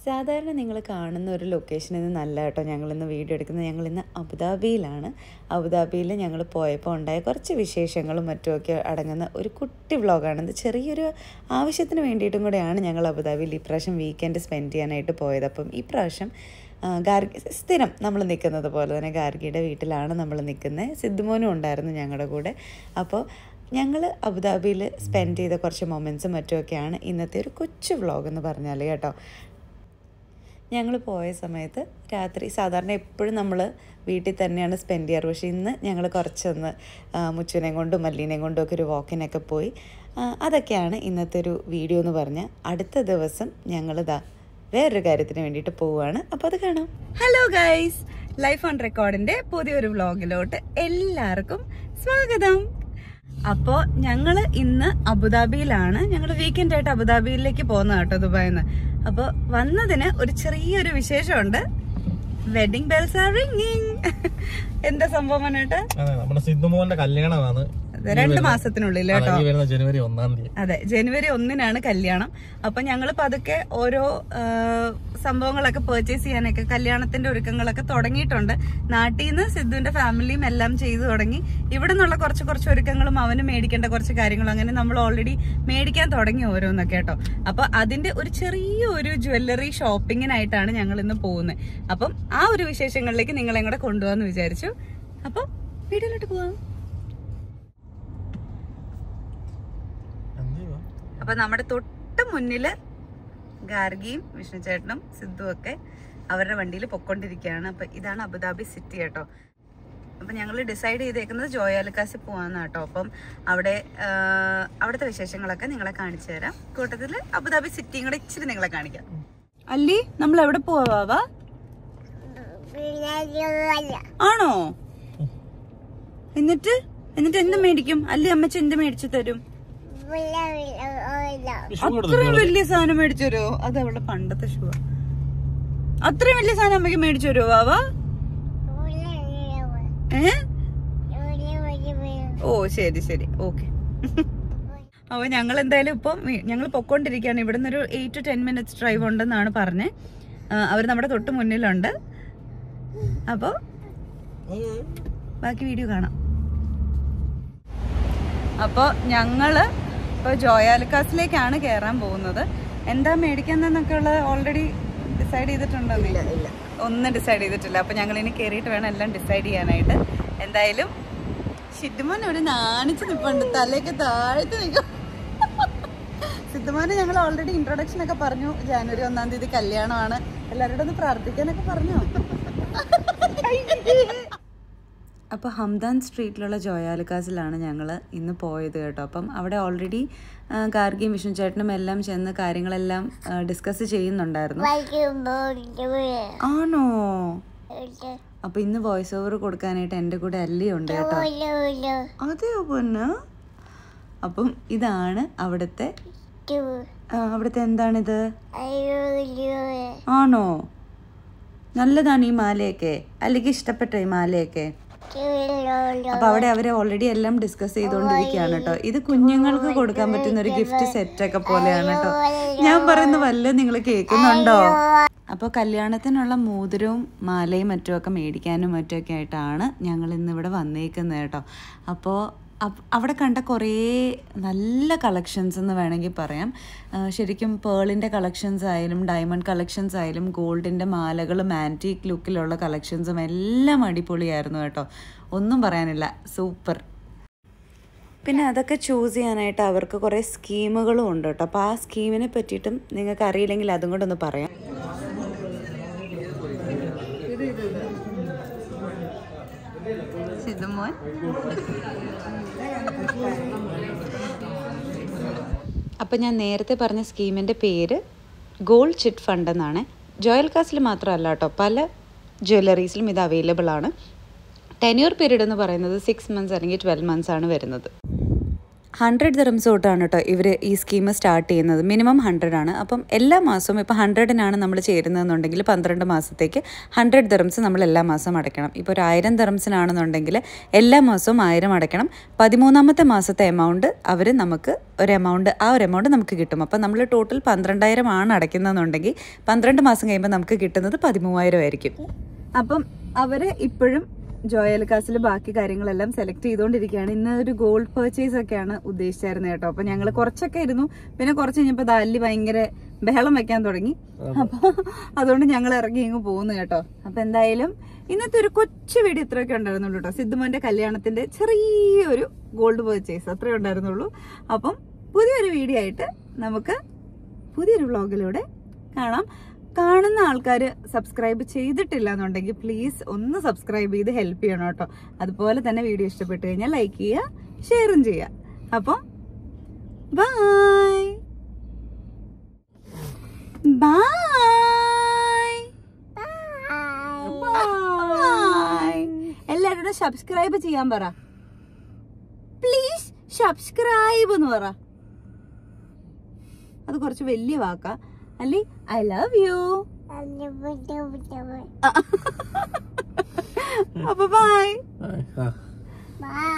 സാധാരണ നിങ്ങൾ കാണുന്ന ഒരു ലൊക്കേഷനിൽ നിന്ന് നല്ല കേട്ടോ ഞങ്ങളിന്ന് വീഡിയോ എടുക്കുന്നത് ഞങ്ങളിന്ന് അബുദാബിയിലാണ് അബുദാബിയിൽ ഞങ്ങൾ പോയപ്പോൾ ഉണ്ടായ കുറച്ച് വിശേഷങ്ങളും മറ്റുമൊക്കെ അടങ്ങുന്ന ഒരു കുട്ടി വ്ളോഗാണ് ഇത് ചെറിയൊരു ആവശ്യത്തിന് വേണ്ടിയിട്ടും കൂടെയാണ് ഞങ്ങൾ അബുദാബിയിൽ ഇപ്രാവശ്യം വീക്കെൻഡ് സ്പെൻഡ് ചെയ്യാനായിട്ട് പോയത് അപ്പം ഈ പ്രാവശ്യം ആ, ഗാർഗി സ്ഥിരം നമ്മൾ നിൽക്കുന്നത് പോലെ തന്നെ ഗാർഗിയുടെ വീട്ടിലാണ് നമ്മൾ നിൽക്കുന്നത് സിദ്ധുമോനും ഉണ്ടായിരുന്നു ഞങ്ങളുടെ കൂടെ അപ്പോൾ ഞങ്ങൾ അബുദാബിയിൽ സ്പെൻഡ് ചെയ്ത കുറച്ച് മൊമെൻറ്റ്സും മറ്റുമൊക്കെയാണ് ഇന്നത്തെ ഒരു കൊച്ചു വ്ളോഗ് എന്ന് പറഞ്ഞാൽ കേട്ടോ ഞങ്ങൾ പോയ സമയത്ത് രാത്രി സാധാരണ എപ്പോഴും നമ്മൾ വീട്ടിൽ തന്നെയാണ് സ്പെൻഡ് ചെയ്യാറ് പക്ഷേ ഇന്ന് ഞങ്ങൾ കുറച്ചൊന്ന് ആ, മുച്ചുവിനെയും കൊണ്ടും മല്ലീനെയും കൊണ്ടും ഒക്കെ ഒരു വാക്കിനൊക്കെ പോയി ആ, അതൊക്കെയാണ് ഇന്നത്തെ ഒരു വീഡിയോ എന്ന് പറഞ്ഞാൽ അടുത്ത ദിവസം ഞങ്ങളിതാ വേറൊരു കാര്യത്തിന് വേണ്ടിയിട്ട് പോവുകയാണ് അപ്പോൾ അത് കാണാം ഹലോ ഗൈസ് ലൈഫ് ഓൺ റെക്കോർഡിന്റെ പുതിയൊരു വ്ളോഗിലോട്ട് എല്ലാവർക്കും സ്വാഗതം അപ്പോൾ ഞങ്ങൾ ഇന്ന് അബുദാബിയിലാണ് ഞങ്ങൾ വീക്കെൻഡ് ആയിട്ട് അബുദാബിയിലേക്ക് പോകുന്ന കേട്ടോ ദുബായിൽ നിന്ന് അപ്പോൾ വന്നതിന് ഒരു ചെറിയൊരു വിശേഷമുണ്ട് വെഡിങ് ബെൽസ് ആർ റിംഗിങ് എന്താ സംഭവം പറഞ്ഞിട്ട് അതെ നമ്മുടെ സിദ്ധുമോന്റെ കല്യാണമാണ് രണ്ട് മാസത്തിനുള്ളിൽ അതെ, കേട്ടോ ഈ വരുന്ന ജനുവരി ഒന്നാം തീയതി അതെ ജനുവരി ഒന്നിനാണ് കല്യാണം അപ്പൊ ഞങ്ങൾ പതുക്കെ ഓരോ ആ, സംഭവങ്ങളൊക്കെ പർച്ചേസ് ചെയ്യാനൊക്കെ കല്യാണത്തിന്റെ ഒരുക്കങ്ങളൊക്കെ തുടങ്ങിയിട്ടുണ്ട് നാട്ടിൽ നിന്ന് സിദ്ധുവിന്റെ ഫാമിലിയും എല്ലാം ചെയ്തു തുടങ്ങി ഇവിടെ നിന്നുള്ള കുറച്ച് കുറച്ച് ഒരുക്കങ്ങളും അവന് മേടിക്കേണ്ട കുറച്ച് കാര്യങ്ങളും അങ്ങനെ നമ്മൾ ഓൾറെഡി മേടിക്കാൻ തുടങ്ങി ഓരോന്നൊക്കെ കേട്ടോ അപ്പൊ അതിന്റെ ഒരു ചെറിയ ഒരു ജ്വല്ലറി ഷോപ്പിങ്ങിനായിട്ടാണ് ഞങ്ങൾ ഇന്ന് പോകുന്നത് അപ്പം ആ ഒരു വിശേഷങ്ങളിലേക്ക് നിങ്ങളെ കൂടെ കൊണ്ടുപോകാന്ന് വിചാരിച്ചു അപ്പൊ വീഡിയോയിലോട്ട് പോവാം എന്തുവാ? അപ്പൊ നമ്മുടെ തൊട്ട് മുന്നില് ഗാർഗിയും വിഷ്ണു ചേട്ടനും സിദ്ധുവും ഒക്കെ അവരുടെ വണ്ടിയിൽ പൊക്കോണ്ടിരിക്കുകയാണ് അപ്പൊ ഇതാണ് അബുദാബി സിറ്റി കേട്ടോ അപ്പൊ ഞങ്ങൾ ഡിസൈഡ് ചെയ്തേക്കുന്നത് ജോയാലുക്കാസിൽ പോവാന്ന് കേട്ടോ അപ്പം അവിടെ ആ, അവിടുത്തെ വിശേഷങ്ങളൊക്കെ നിങ്ങളെ കാണിച്ചു തരാം കൂട്ടത്തിൽ അബുദാബി സിറ്റിയും കൂടെ ഇച്ചിരി നിങ്ങളെ കാണിക്കാം അല്ലി നമ്മൾ എവിടെ പോവാ ആണോ എന്നിട്ട് എന്നിട്ട് എന്ത് മേടിക്കും അല്ലി അമ്മച്ച എന്ത് മേടിച്ചു തരും അത്രയും വലിയ സാധനം മേടിച്ചു തരുമോ അത് അവളുടെ പണ്ടത്തെ ഷൂ അത്രയും വലിയ സാധനം അമ്മയ്ക്ക് മേടിച്ചു തരുമോ വാവ ഏ ഓ ശരി ശരി ഓക്കെ അപ്പൊ ഞങ്ങൾ എന്തായാലും ഇപ്പം ഞങ്ങൾ പൊക്കോണ്ടിരിക്കുകയാണ് ഇവിടുന്ന് ഒരു eight to ten minutes drive ഉണ്ടെന്നാണ് പറഞ്ഞത് അവർ നമ്മുടെ തൊട്ട് മുന്നിലുണ്ട് അപ്പോൾ ബാക്കി വീഡിയോ കാണാം അപ്പോൾ ഞങ്ങള് ഇപ്പോൾ ജോയാലുക്കാസിലേക്കാണ് കയറാൻ പോകുന്നത് എന്താ മേടിക്കുന്നതെന്നൊക്കെ ഉള്ളത് ഓൾറെഡി ഡിസൈഡ് ചെയ്തിട്ടുണ്ടോ ഇല്ല ഇല്ല ഒന്നും ഡിസൈഡ് ചെയ്തിട്ടില്ല അപ്പോൾ ഞങ്ങൾ ഇനി കയറിയിട്ട് വേണം എല്ലാം ഡിസൈഡ് ചെയ്യാനായിട്ട് എന്തായാലും ഷിദ്ദുമോൻ ഒരു നാണിച്ച് നിൽപ്പുണ്ട് തലയൊക്കെ താഴ്ത്തി നിൽക്കും സിദ്ധുമോന് ഞങ്ങൾ ഓൾറെഡി ഇൻട്രൊഡക്ഷൻ ഒക്കെ പറഞ്ഞു ജാനുവരി ഒന്നാം തീയതി കല്യാണമാണ് എല്ലാവരോടും ഒന്ന് പ്രാർത്ഥിക്കാനൊക്കെ പറഞ്ഞു അപ്പോൾ ഹംദാൻ സ്ട്രീറ്റിലുള്ള ജോയാലുക്കാസിലാണ് ഞങ്ങൾ ഇന്ന് പോയത് കേട്ടോ അപ്പം അവിടെ ഓൾറെഡി ഗാർഗിയും വിഷ്ണു ചേട്ടനും എല്ലാം ചെന്ന് കാര്യങ്ങളെല്ലാം ഡിസ്കസ് ചെയ്യുന്നുണ്ടായിരുന്നു ആണോ അപ്പൊ ഇന്ന് വോയിസ് ഓവർ കൊടുക്കാനായിട്ട് എൻ്റെ കൂടെ അല്ലിയുണ്ട് കേട്ടോ അതെയോ പൊന്ന് അപ്പം ഇതാണ് അവിടുത്തെ ആ, അവിടുത്തെ എന്താണിത് ആണോ നല്ലതാണ് ഈ മാലയൊക്കെ അല്ലെങ്കിൽ ഇഷ്ടപ്പെട്ടോ ഈ മാലയൊക്കെ അപ്പൊ അവിടെ അവരെ ഓൾറെഡി എല്ലാം ഡിസ്കസ് ചെയ്തുകൊണ്ടിരിക്കുകയാണ് കേട്ടോ ഇത് കുഞ്ഞുങ്ങൾക്ക് കൊടുക്കാൻ പറ്റുന്ന ഒരു ഗിഫ്റ്റ് സെറ്റ് ഒക്കെ പോലെയാണ് കേട്ടോ ഞാൻ പറയുന്ന വല്ല നിങ്ങൾ കേൾക്കുന്നുണ്ടോ അപ്പോൾ കല്യാണത്തിനുള്ള മോതിരവും മാലയും മറ്റുമൊക്കെ മേടിക്കാനും മറ്റുമൊക്കെ ആയിട്ടാണ് ഞങ്ങൾ ഇന്ന് ഇവിടെ വന്നേക്കുന്നത് കേട്ടോ അപ്പോൾ അപ്- അവിടെ കണ്ട കുറേ നല്ല കളക്ഷൻസ് എന്ന് വേണമെങ്കിൽ പറയാം ആ, ശരിക്കും പേളിൻ്റെ കളക്ഷൻസ് ആയാലും ഡയമണ്ട് കളക്ഷൻസ് ആയാലും ഗോൾഡിൻ്റെ മാലകളും ആൻറ്റീക്ക് ലുക്കിലുള്ള കളക്ഷൻസും എല്ലാം അടിപൊളിയായിരുന്നു കേട്ടോ ഒന്നും പറയാനില്ല സൂപ്പർ പിന്നെ അതൊക്കെ ചൂസ് ചെയ്യാനായിട്ട് അവർക്ക് കുറേ സ്കീമുകളും ഉണ്ട് കേട്ടോ അപ്പോൾ ആ സ്കീമിനെ പറ്റിയിട്ടും നിങ്ങൾക്ക് അറിയില്ലെങ്കിൽ അതും കൂടെ ഒന്ന് പറയാം സിദ്ധുമോൻ അപ്പോൾ ഞാൻ നേരത്തെ പറഞ്ഞ സ്കീമിൻ്റെ പേര് ഗോൾഡ് ചിറ്റ് ഫണ്ട് എന്നാണ് ജോയൽ കാസിൽ മാത്രമല്ല കേട്ടോ പല ജ്വല്ലറീസിലും ഇത് അവൈലബിൾ ആണ് ടെന്യൂർ പീരീഡ് എന്ന് പറയുന്നത് സിക്സ് മന്ത്സ് അല്ലെങ്കിൽ ട്വൽവ് മന്ത്സ് ആണ് വരുന്നത് ഹൺഡ്രഡ് ദിറംസ് തൊട്ടാണ് കേട്ടോ ഇവർ ഈ സ്കീം സ്റ്റാർട്ട് ചെയ്യുന്നത് മിനിമം ഹൺഡ്രഡ് ആണ് അപ്പം എല്ലാ മാസവും ഇപ്പോൾ ഹൺഡ്രഡിനാണ് നമ്മൾ ചേരുന്നതെന്നുണ്ടെങ്കിൽ പന്ത്രണ്ട് മാസത്തേക്ക് ഹൺഡ്രഡ് ദിറംസ് നമ്മൾ എല്ലാ മാസവും അടയ്ക്കണം ഇപ്പോൾ ഒരു ആയിരം ദിറംസിനാണെന്നുണ്ടെങ്കിൽ എല്ലാ മാസവും ആയിരം അടയ്ക്കണം പതിമൂന്നാമത്തെ മാസത്തെ എമൗണ്ട് അവർ നമുക്ക് ഒരു എമൗണ്ട് ആ ഒരു എമൗണ്ട് നമുക്ക് കിട്ടും അപ്പം നമ്മൾ ടോട്ടൽ പന്ത്രണ്ടായിരം ആണ് അടയ്ക്കുന്നതെന്നുണ്ടെങ്കിൽ പന്ത്രണ്ട് മാസം കഴിയുമ്പോൾ നമുക്ക് കിട്ടുന്നത് പതിമൂവായിരം ആയിരിക്കും അപ്പം അവര് ഇപ്പോഴും ജോയൽ കാസിൽ ബാക്കി കാര്യങ്ങളെല്ലാം സെലക്ട് ചെയ്തുകൊണ്ടിരിക്കുകയാണ് ഇന്ന് ഒരു ഗോൾഡ് പർച്ചേസ് ഒക്കെയാണ് ഉദ്ദേശിച്ചായിരുന്നത് കേട്ടോ അപ്പൊ ഞങ്ങൾ കുറച്ചൊക്കെ ഇരുന്നു പിന്നെ കുറച്ച് കഴിഞ്ഞപ്പോ ദാലി ഭയങ്കര ബഹളം വെക്കാൻ തുടങ്ങി അപ്പൊ അതുകൊണ്ട് ഞങ്ങൾ ഇറങ്ങി ഇങ്ങ് പോകുന്നു കേട്ടോ അപ്പൊ എന്തായാലും ഇന്നത്തെ ഒരു കൊച്ചു വീഡിയോ ഇത്രയൊക്കെ ഉണ്ടായിരുന്നുള്ളൂ കേട്ടോ സിദ്ധുമോന്റെ കല്യാണത്തിന്റെ ചെറിയൊരു ഗോൾഡ് പർച്ചേസ് അത്രേ ഉണ്ടായിരുന്നുള്ളൂ അപ്പം പുതിയൊരു വീഡിയോ ആയിട്ട് നമുക്ക് പുതിയൊരു വ്ളോഗിലൂടെ കാണാം കാണുന്ന ആൾക്കാർ സബ്സ്ക്രൈബ് ചെയ്തിട്ടില്ല എന്നുണ്ടെങ്കിൽ പ്ലീസ് ഒന്ന് സബ്സ്ക്രൈബ് ചെയ്ത് ഹെൽപ്പ് ചെയ്യണം കേട്ടോ അതുപോലെ തന്നെ വീഡിയോ ഇഷ്ടപ്പെട്ട് കഴിഞ്ഞാൽ ലൈക്ക് ചെയ്യുക ഷെയറും ചെയ്യുക അപ്പം ബൈ ബൈ എല്ലാവരോടും സബ്സ്ക്രൈബ് ചെയ്യാൻ പറ പ്ലീസ് സബ്സ്ക്രൈബ് എന്ന് പറ അത് കുറച്ച് വലിയ വാക്കാ അല്ലേ ഐ ലവ് യു അപ്പൊ ബൈ ആ Bye.